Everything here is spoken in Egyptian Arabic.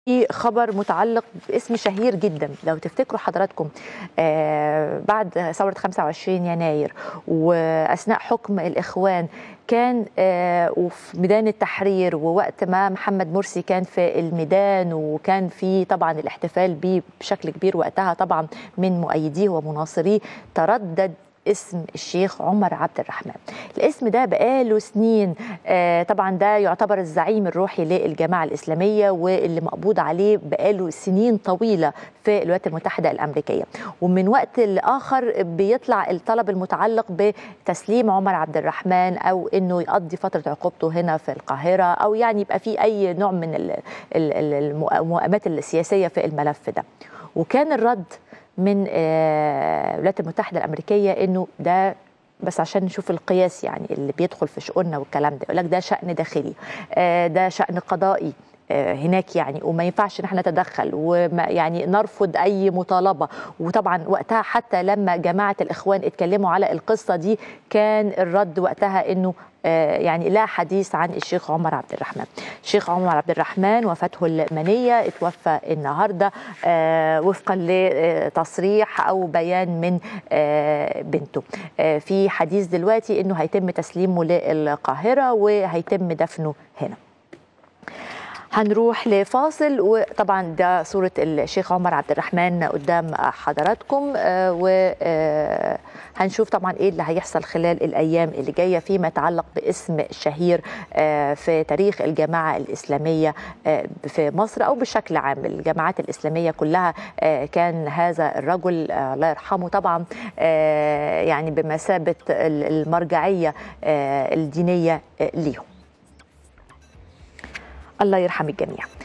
في خبر متعلق باسم شهير جدا لو تفتكروا حضراتكم آه بعد ثورة 25 يناير وأثناء حكم الإخوان كان آه وفي ميدان التحرير ووقت ما محمد مرسي كان في الميدان وكان في طبعا الاحتفال به بشكل كبير وقتها طبعا من مؤيديه ومناصريه تردد اسم الشيخ عمر عبد الرحمن الاسم ده بقاله سنين آه طبعا ده يعتبر الزعيم الروحي للجماعة الإسلامية واللي مقبوض عليه بقاله سنين طويلة في الولايات المتحدة الأمريكية ومن وقت لآخر بيطلع الطلب المتعلق بتسليم عمر عبد الرحمن أو أنه يقضي فترة عقوبته هنا في القاهرة أو يعني يبقى في أي نوع من المؤامات السياسية في الملف ده وكان الرد من الولايات المتحده الامريكيه انه ده بس عشان نشوف القياس يعني اللي بيدخل في شؤوننا والكلام ده يقول لك ده شأن داخلي ده شأن قضائي هناك يعني وما ينفعش ان احنا نتدخل ويعني نرفض اي مطالبه وطبعا وقتها حتى لما جماعه الاخوان اتكلموا على القصه دي كان الرد وقتها انه يعني لا حديث عن الشيخ عمر عبد الرحمن الشيخ عمر عبد الرحمن وفاته المنية اتوفى النهاردة وفقا لتصريح أو بيان من بنته في حديث دلوقتي أنه هيتم تسليمه للقاهرة وهيتم دفنه هنا هنروح لفاصل وطبعا ده صورة الشيخ عمر عبد الرحمن قدام حضراتكم وهنشوف طبعا ايه اللي هيحصل خلال الايام اللي جايه فيما يتعلق باسم الشهير في تاريخ الجماعه الاسلاميه في مصر او بشكل عام الجماعات الاسلاميه كلها كان هذا الرجل الله يرحمه طبعا يعني بمثابه المرجعيه الدينيه ليهم الله يرحم الجميع